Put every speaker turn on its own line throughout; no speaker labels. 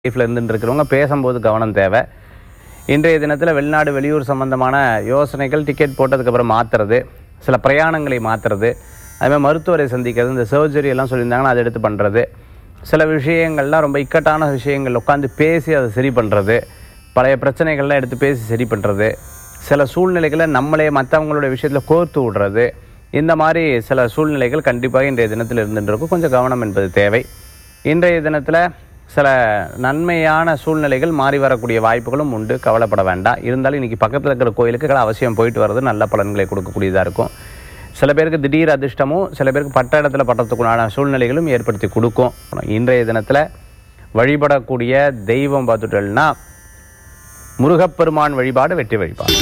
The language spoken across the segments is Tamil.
லைஃப்பில் இருந்துட்டு இருக்கிறவங்க பேசும்போது கவனம் தேவை இன்றைய தினத்தில் வெளிநாடு வெளியூர் சம்பந்தமான யோசனைகள் டிக்கெட் போட்டதுக்கப்புறம் மாற்றுறது சில பிரயாணங்களை மாற்றுறது அதுமாதிரி மருத்துவரை சந்திக்கிறது இந்த சர்ஜரி எல்லாம் சொல்லியிருந்தாங்கன்னா அதை எடுத்து பண்ணுறது சில விஷயங்கள்லாம் ரொம்ப இக்கட்டான விஷயங்கள் உட்காந்து பேசி அதை சரி பண்ணுறது பழைய பிரச்சனைகள்லாம் எடுத்து பேசி சரி பண்ணுறது சில சூழ்நிலைகளை நம்மளே மற்றவங்களுடைய விஷயத்தில் கோர்த்து விடுறது இந்த மாதிரி சில சூழ்நிலைகள் கண்டிப்பாக இன்றைய தினத்தில் இருந்துட்டு இருக்கும் கொஞ்சம் கவனம் என்பது தேவை இன்றைய தினத்தில் சில நன்மையான சூழ்நிலைகள் மாறி வரக்கூடிய வாய்ப்புகளும் உண்டு கவலைப்பட வேண்டாம் இருந்தாலும் இன்றைக்கி பக்கத்தில் இருக்கிற கோயிலுக்கு அவசியம் போயிட்டு வர்றது நல்ல பலன்களை கொடுக்கக்கூடியதாக இருக்கும் சில பேருக்கு திடீர் அதிர்ஷ்டமும் சில பேருக்கு பட்ட இடத்துல பட்டத்துக்குண்டான சூழ்நிலைகளும் ஏற்படுத்தி கொடுக்கும் இன்றைய தினத்தில் வழிபடக்கூடிய தெய்வம் பார்த்துட்டோம்னா முருகப்பெருமான் வழிபாடு வெற்றி வழிபாடு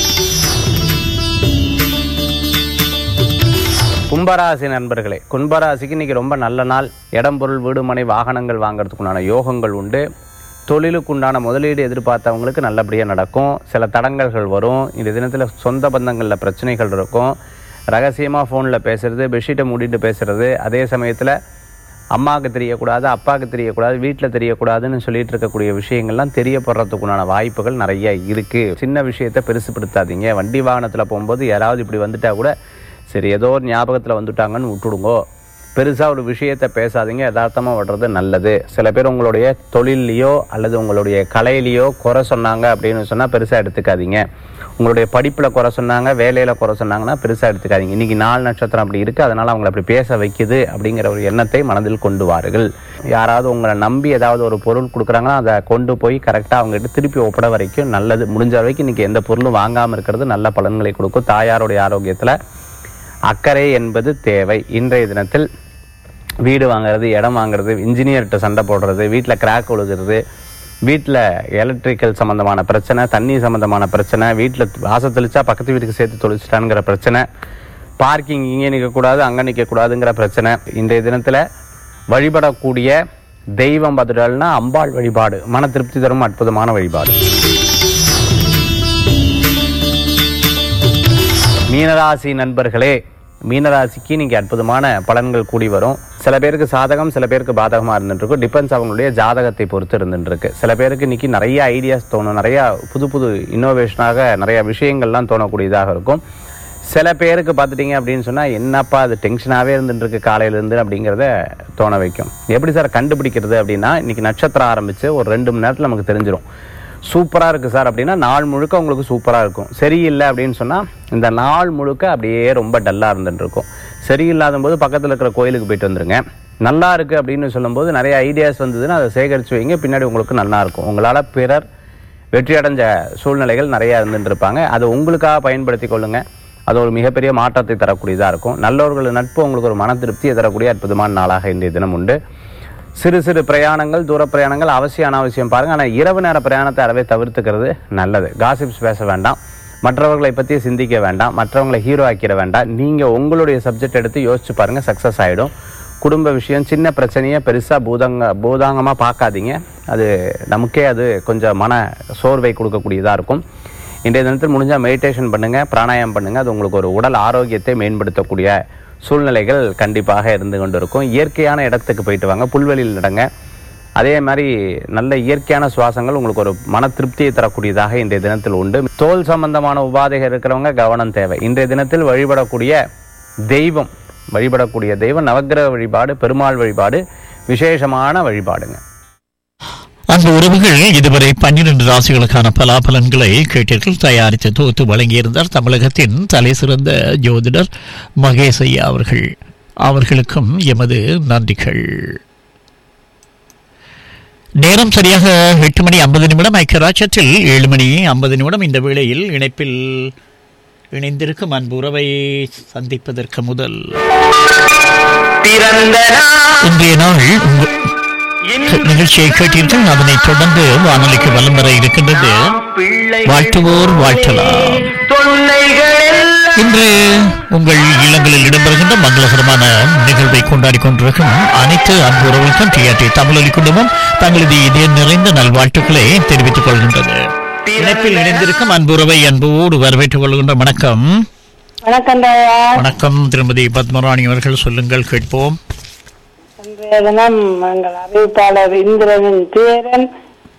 கும்பராசி நண்பர்களே கும்பராசிக்கு இன்னைக்கு ரொம்ப நல்ல நாள் இடம் பொருள் வீடு மனை வாகனங்கள் வாங்குறதுக்குண்டான யோகங்கள் உண்டு தொழிலுக்கு உண்டான முதலீடு எதிர்பார்த்தவங்களுக்கு நல்லபடியாக நடக்கும் சில தடங்கல்கள் வரும் இந்த தினத்தில் சொந்த பந்தங்களில் பிரச்சனைகள் இருக்கும் ரகசியமாக ஃபோனில் பேசுறது பெட்ஷீட்டை மூடிட்டு பேசுறது அதே சமயத்தில் அம்மாவுக்கு தெரியக்கூடாது அப்பாவுக்கு தெரியக்கூடாது வீட்டில் தெரியக்கூடாதுன்னு சொல்லிட்டு இருக்கக்கூடிய விஷயங்கள்லாம் தெரியப்படுறதுக்குண்டான வாய்ப்புகள் நிறைய இருக்குது சின்ன விஷயத்தை பெருசுப்படுத்தாதீங்க வண்டி வாகனத்தில் போகும்போது யாராவது இப்படி வந்துட்டா கூட சரி ஏதோ ஒரு ஞாபகத்தில் வந்துட்டாங்கன்னு விட்டுடுங்கோ பெருசாக ஒரு விஷயத்தை பேசாதீங்க யதார்த்தமாக விடுறது நல்லது சில பேர் உங்களுடைய தொழில்லையோ அல்லது உங்களுடைய கலையிலையோ குறை சொன்னாங்க அப்படின்னு சொன்னால் பெருசாக எடுத்துக்காதீங்க உங்களுடைய படிப்பில் குறை சொன்னாங்க வேலையில் குறை சொன்னாங்கன்னா பெருசாக எடுத்துக்காதீங்க இன்றைக்கி நாலு நட்சத்திரம் அப்படி இருக்குது அதனால் அவங்களை அப்படி பேச வைக்குது அப்படிங்கிற ஒரு எண்ணத்தை மனதில் கொண்டு வாருங்கள் யாராவது உங்களை நம்பி ஏதாவது ஒரு பொருள் கொடுக்குறாங்கன்னா அதை கொண்டு போய் கரெக்டாக அவங்ககிட்ட திருப்பி ஒப்பட வரைக்கும் நல்லது முடிஞ்ச வரைக்கும் இன்றைக்கி எந்த பொருளும் வாங்காமல் இருக்கிறது நல்ல பலன்களை கொடுக்கும் தாயாருடைய ஆரோக்கியத்தில் அக்கறை என்பது தேவை இன்றைய தினத்தில் வீடு வாங்குறது இடம் வாங்குறது இன்ஜினியர்கிட்ட சண்டை போடுறது வீட்டில் கிராக் ஒழுகிறது வீட்டில் எலக்ட்ரிக்கல் சம்மந்தமான பிரச்சனை தண்ணி சம்மந்தமான பிரச்சனை வீட்டில் வாசல் தெளிச்சா பக்கத்து வீட்டுக்கு சேர்த்து தொளிச்சிட்டானுங்கிற பிரச்சனை பார்க்கிங் இங்கே நிற்கக்கூடாது அங்கே நிற்கக்கூடாதுங்கிற பிரச்சனை இன்றைய தினத்தில் வழிபடக்கூடிய தெய்வம் பார்த்துட்டால்னா அம்பாள் வழிபாடு மன திருப்தி தரும் அற்புதமான வழிபாடு மீனராசி நண்பர்களே மீனராசிக்கு இன்னைக்கு அற்புதமான பலன்கள் கூடி வரும் சில பேருக்கு சாதகம் சில பேருக்கு பாதகமாக இருந்துட்டு இருக்கும் டிபெண்ட்ஸ் அவங்களுடைய ஜாதகத்தை பொறுத்து இருந்துட்டு இருக்கு சில பேருக்கு இன்னைக்கு நிறைய ஐடியாஸ் தோணும் நிறைய புது புது இன்னோவேஷனாக நிறைய விஷயங்கள்லாம் தோணக்கூடியதாக இருக்கும் சில பேருக்கு பார்த்துட்டீங்க அப்படின்னு சொன்னால் என்னப்பா அது டென்ஷனாகவே இருந்துட்டு இருக்கு காலையிலேருந்து அப்படிங்கிறத தோண வைக்கும் எப்படி சார் கண்டுபிடிக்கிறது அப்படின்னா இன்னைக்கு நட்சத்திரம் ஆரம்பித்து ஒரு ரெண்டு மணி நேரத்தில் நமக்கு தெரிஞ்சிடும் சூப்பராக இருக்குது சார் அப்படின்னா நாள் முழுக்க உங்களுக்கு சூப்பராக இருக்கும் சரியில்லை அப்படின்னு சொன்னால் இந்த நாள் முழுக்க அப்படியே ரொம்ப டல்லாக இருந்துட்டு இருக்கும் சரியில்லாத போது பக்கத்தில் இருக்கிற கோயிலுக்கு போயிட்டு வந்துருங்க நல்லா இருக்குது அப்படின்னு சொல்லும்போது நிறைய ஐடியாஸ் வந்ததுன்னா அதை சேகரித்து வைங்க பின்னாடி உங்களுக்கு நல்லா இருக்கும் உங்களால் பிறர் வெற்றி அடைஞ்ச சூழ்நிலைகள் நிறையா இருந்துட்டு இருப்பாங்க அதை உங்களுக்காக பயன்படுத்தி கொள்ளுங்க அது ஒரு மிகப்பெரிய மாற்றத்தை தரக்கூடியதாக இருக்கும் நல்லவர்கள் நட்பு உங்களுக்கு ஒரு மன திருப்தியை தரக்கூடிய அற்புதமான நாளாக இன்றைய தினம் உண்டு சிறு சிறு பிரயாணங்கள் தூர பிரயாணங்கள் அவசியம் அனாவசியம் பாருங்கள் ஆனால் இரவு நேர பிரயாணத்தை அறவே தவிர்த்துக்கிறது நல்லது காசிப்ஸ் பேச வேண்டாம் மற்றவர்களை பற்றி சிந்திக்க வேண்டாம் மற்றவங்களை ஹீரோ ஆக்கிட வேண்டாம் நீங்கள் உங்களுடைய சப்ஜெக்ட் எடுத்து யோசிச்சு பாருங்கள் சக்ஸஸ் ஆகிடும் குடும்ப விஷயம் சின்ன பிரச்சனையை பெருசாக பூதங்க பூதாங்கமாக பார்க்காதீங்க அது நமக்கே அது கொஞ்சம் மன சோர்வை கொடுக்கக்கூடியதாக இருக்கும் இன்றைய தினத்தில் முடிஞ்சால் மெடிடேஷன் பண்ணுங்கள் பிராணாயாமம் பண்ணுங்கள் அது உங்களுக்கு ஒரு உடல் ஆரோக்கியத்தை மேம்படுத்தக்கூடிய சூழ்நிலைகள் கண்டிப்பாக இருந்து கொண்டு இருக்கும் இயற்கையான இடத்துக்கு போயிட்டு வாங்க புல்வெளியில் நடங்க அதே மாதிரி நல்ல இயற்கையான சுவாசங்கள் உங்களுக்கு ஒரு மன திருப்தியை தரக்கூடியதாக இன்றைய தினத்தில் உண்டு தோல் சம்பந்தமான உபாதைகள் இருக்கிறவங்க கவனம் தேவை இன்றைய தினத்தில் வழிபடக்கூடிய தெய்வம் வழிபடக்கூடிய தெய்வம் நவக்கிரக வழிபாடு பெருமாள் வழிபாடு விசேஷமான வழிபாடுங்க
அந்த உறவுகள் இதுவரை பன்னிரண்டு ராசிகளுக்கான பலாபலன்களை கேட்டீர்கள் தயாரித்து தொகுத்து வழங்கியிருந்தார் தமிழகத்தின் தலை சிறந்த ஜோதிடர் மகேஷ் ஐயா அவர்கள் அவர்களுக்கும் எமது நன்றிகள் நேரம் சரியாக எட்டு மணி ஐம்பது நிமிடம் ஐக்கியராட்சத்தில் ஏழு மணி ஐம்பது நிமிடம் இந்த வேளையில் இணைப்பில் இணைந்திருக்கும் அன்பு உறவை சந்திப்பதற்கு முதல் இன்றைய நாள் உங்கள் நிகழ்ச்சியை கேட்டீர்கள் அதனைத் தொடர்ந்து வானொலிக்கு வலம் வர இருக்கின்றது வாழ்த்துவோர் வாழ்த்தலாம் இன்று உங்கள் இல்லங்களில் இடம்பெறுகின்ற மங்களகரமான நிகழ்வை கொண்டாடி கொண்டிருக்கும் அனைத்து அன்பு உறவுகளுக்கும் டிஆர்டி தமிழொலி குடும்பம் தங்களது இதய நிறைந்த நல்வாழ்த்துக்களை தெரிவித்துக் கொள்கின்றது இணைப்பில் இணைந்திருக்கும் அன்பு உறவை அன்போடு வரவேற்றுக் கொள்கின்ற வணக்கம்
வணக்கம் தாயா
வணக்கம் திருமதி பத்மராணி அவர்கள் சொல்லுங்கள் கேட்போம்
இன்றைய தினம் எங்கள் அறிவிப்பாளர் இந்திரனின் பேரன்